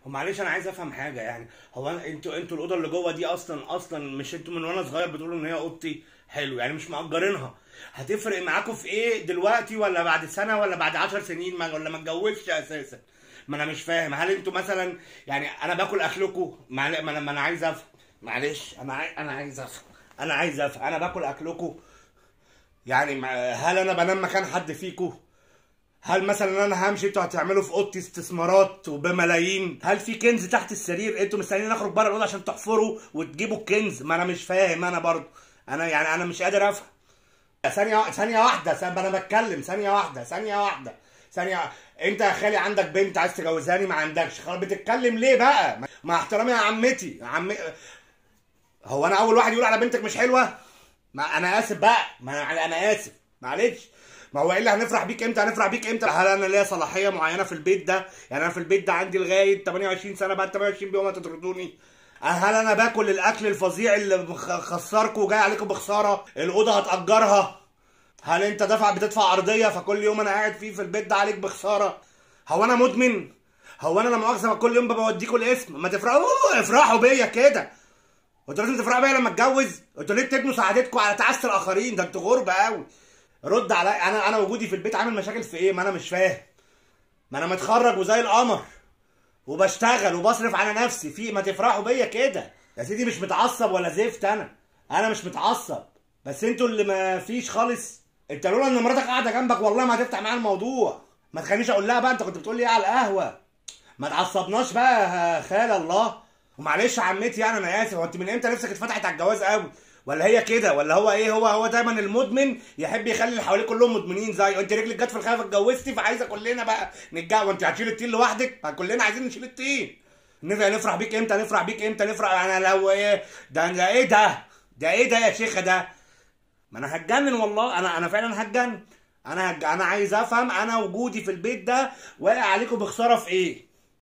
ومعلش انا عايز افهم حاجه يعني هو أنا انتوا انتوا الاوضه اللي جوه دي اصلا اصلا مش انتوا من وانا صغير بتقولوا ان هي اوضتي حلو يعني مش مأجرينها هتفرق معاكم في ايه دلوقتي ولا بعد سنه ولا بعد عشر سنين ما ولا ما اتجوزش اساسا ما انا مش فاهم هل انتوا مثلا يعني انا باكل اكلكم معل- ما انا ما انا عايز افهم معلش انا عاي... انا عايز افهم انا عايز افهم انا باكل اكلكم يعني ما- هل انا بنام مكان حد فيكم هل مثلا انا همشي انتوا هتعملوا في اوضتي استثمارات وبملايين هل في كنز تحت السرير انتوا مستنيين اخرج بره الاوضه عشان تحفروا وتجيبوا الكنز ما انا مش فاهم انا برضو انا يعني انا مش قادر افهم ثانيه ثانيه واحده ثانية انا بتكلم ثانيه واحده ثانيه واحده ثانيه انت يا خالي عندك بنت عايز تجوزاني ما عندكش خلاص بتتكلم ليه بقى مع احترامي يا عمتي يا عمي هو انا اول واحد يقول على بنتك مش حلوه ما انا اسف بقى ما انا انا اسف معلش ما هو ايه اللي هنفرح بيك امتى هنفرح بيك امتى هل انا ليا صلاحيه معينه في البيت ده يعني انا في البيت ده عندي لغايه 28 سنه بعد 28 بيوم هتطردوني هل انا باكل الاكل الفظيع اللي مخ- خسركم وجاي عليكم بخساره الاوضه هتاجرها هل انت دافع بتدفع ارضيه فكل يوم انا قاعد فيه في البيت ده عليك بخساره هو انا مدمن هو انا لا مؤاخذه ما كل يوم بوديكوا الاسم ما تفرحوا افرحوا بيا كده انتوا لازم تفرحوا بيا لما اتجوز انتوا ليه بتبنوا سعادتكم على تعاسه الاخرين ده انتوا غربة قوي رد عليا انا انا وجودي في البيت عامل مشاكل في ايه ما انا مش فاهم ما انا متخرج وزي القمر وبشتغل وبصرف على نفسي في ما تفرحوا بيا كده يا سيدي مش متعصب ولا زفت انا انا مش متعصب بس انتوا اللي ما فيش خالص انت لولا ان مراتك قاعده جنبك والله ما هتفتح معايا الموضوع ما تخلينيش اقول لها بقى انت كنت بتقول لي ايه على القهوه ما تعصبناش بقى يا خال الله ومعلش يا عمتي يعني انا اسف هو انت من امتى نفسك اتفتحت على الجواز قوي ولا هي كده ولا هو ايه هو هو دايما المدمن يحب يخلي اللي حواليه كلهم مدمنين زيه انت رجلك جت في الخلاف اتجوزتي فعايزه كلنا بقى نتجوز وانت هتشيل الطين لوحدك ما كلنا عايزين نشيل الطين نفرح نفرح بيك امتى نفرح بيك امتى نفرح انا لو ايه ده ده ايه ده ده ايه ده يا شيخه ده ما انا هتجنن والله انا انا فعلا هتجنن انا هج... انا عايز افهم انا وجودي في البيت ده واقع عليكم بخساره في ايه